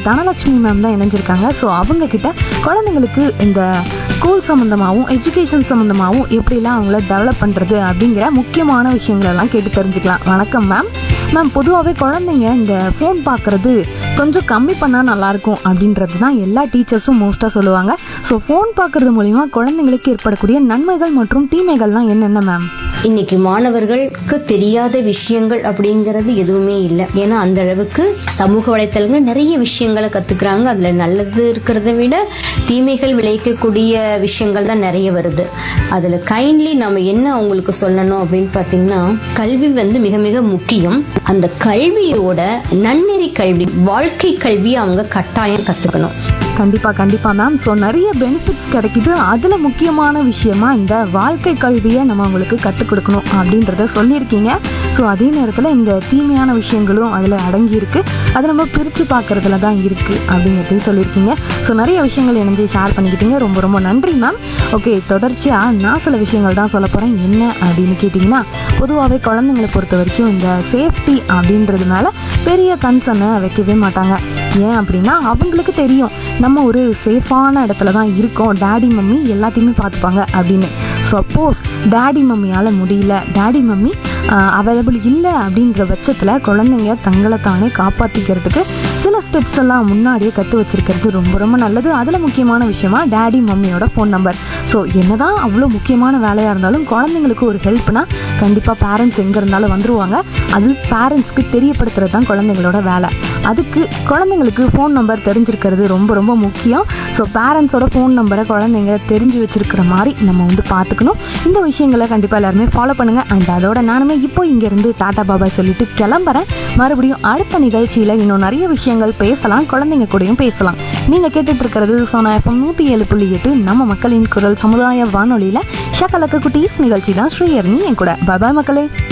Dhanalakshmi ma'am தான் இணைஞ்சிருக்காங்க so அவங்க கிட்ட குழந்தைங்களுக்கு இந்த ஸ்கூல் சம்மந்தமாகவும் எஜுகேஷன் சம்மந்தமாகவும் எப்படிலாம் அவங்கள டெவலப் பண்ணுறது அப்படிங்கிற முக்கியமான விஷயங்களெல்லாம் கேட்டு தெரிஞ்சுக்கலாம் வணக்கம் மேம் மேம் பொதுவாகவே குழந்தைங்க இந்த ஃபோன் பார்க்குறது கொஞ்சம் கம்மி பண்ணால் நல்லாயிருக்கும் அப்படின்றது தான் எல்லா டீச்சர்ஸும் மோஸ்ட்டாக சொல்லுவாங்க ஸோ ஃபோன் பார்க்குறது மூலிமா குழந்தைங்களுக்கு ஏற்படக்கூடிய நன்மைகள் மற்றும் தீமைகள்லாம் என்னென்ன மேம் இன்னைக்கு மாணவர்களுக்கு தெரியாத விஷயங்கள் அப்படிங்கறது எதுவுமே இல்லை ஏன்னா அந்த அளவுக்கு சமூக வலைத்தளங்கள் நிறைய விஷயங்களை கத்துக்கிறாங்க அதுல நல்லது இருக்கிறத விட தீமைகள் விளைவிக்கக்கூடிய விஷயங்கள் தான் நிறைய வருது அதுல கைண்ட்லி நம்ம என்ன அவங்களுக்கு சொல்லணும் அப்படின்னு பாத்தீங்கன்னா கல்வி வந்து மிக மிக முக்கியம் அந்த கல்வியோட நன்னெறி கல்வி வாழ்க்கை கல்வியை அவங்க கட்டாயம் கத்துக்கணும் கண்டிப்பாக கண்டிப்பாக மேம் ஸோ நிறைய பெனிஃபிட்ஸ் கிடைக்குது அதில் முக்கியமான விஷயமா இந்த வாழ்க்கை கல்வியை நம்ம அவங்களுக்கு கற்றுக் கொடுக்கணும் அப்படின்றத சொல்லியிருக்கீங்க ஸோ அதே நேரத்தில் இந்த தீமையான விஷயங்களும் அதில் அடங்கியிருக்கு அதை நம்ம பிரித்து பார்க்குறதுல தான் இருக்குது அப்படிங்கிறதையும் சொல்லியிருக்கீங்க ஸோ நிறைய விஷயங்கள் இணைஞ்சு ஷேர் பண்ணிக்கிட்டீங்க ரொம்ப ரொம்ப நன்றி மேம் ஓகே தொடர்ச்சியாக நான் சில விஷயங்கள் தான் சொல்ல போகிறேன் என்ன அப்படின்னு கேட்டிங்கன்னா பொதுவாகவே குழந்தைங்களை பொறுத்த வரைக்கும் இந்த சேஃப்டி அப்படின்றது மேலே பெரிய கன்சர்னை வைக்கவே மாட்டாங்க ஏன் அப்படின்னா அவங்களுக்கு தெரியும் நம்ம ஒரு சேஃபான இடத்துல தான் இருக்கோம் டேடி மம்மி எல்லாத்தையுமே பார்த்துப்பாங்க அப்படின்னு சப்போஸ் டேடி மம்மியால் முடியல டேடி மம்மி அவைலபிள் இல்லை அப்படின்ற பட்சத்தில் குழந்தைங்க தங்களை தானே காப்பாற்றிக்கிறதுக்கு சில ஸ்டெப்ஸ் எல்லாம் முன்னாடியே கற்று வச்சிருக்கிறது ரொம்ப ரொம்ப நல்லது அதில் முக்கியமான விஷயமா டேடி மம்மியோட ஃபோன் நம்பர் ஸோ என்னதான் அவ்வளோ முக்கியமான வேலையாக இருந்தாலும் குழந்தைங்களுக்கு ஒரு ஹெல்ப்னா கண்டிப்பாக பேரண்ட்ஸ் எங்கே இருந்தாலும் வந்துருவாங்க அது பேரண்ட்ஸ்க்கு தெரியப்படுத்துறது தான் குழந்தைங்களோட வேலை அதுக்கு குழந்தைங்களுக்கு ஃபோன் நம்பர் தெரிஞ்சிருக்கிறது ரொம்ப ரொம்ப முக்கியம் ஸோ பேரண்ட்ஸோட ஃபோன் நம்பரை குழந்தைங்க தெரிஞ்சு வச்சிருக்கிற மாதிரி நம்ம வந்து பார்த்துக்கணும் இந்த விஷயங்களை கண்டிப்பாக எல்லாருமே ஃபாலோ பண்ணுங்கள் அண்ட் அதோட நானுமே இப்போ இங்கேருந்து டாடா பாபா சொல்லிட்டு கிளம்புறேன் மறுபடியும் அடுத்த நிகழ்ச்சியில் இன்னும் நிறைய விஷயங்கள் பேசலாம் குழந்தைங்க கூடயும் பேசலாம் நீங்கள் கேட்டுட்டு இருக்கிறது சோனா எஃப்எம் நூற்றி ஏழு புள்ளி எட்டு நம்ம மக்களின் குரல் சமுதாய வானொலியில் ஷக்கலக்க குட்டீஸ் நிகழ்ச்சி தான் ஸ்ரீயர்னி என் கூட பாய் மக்களே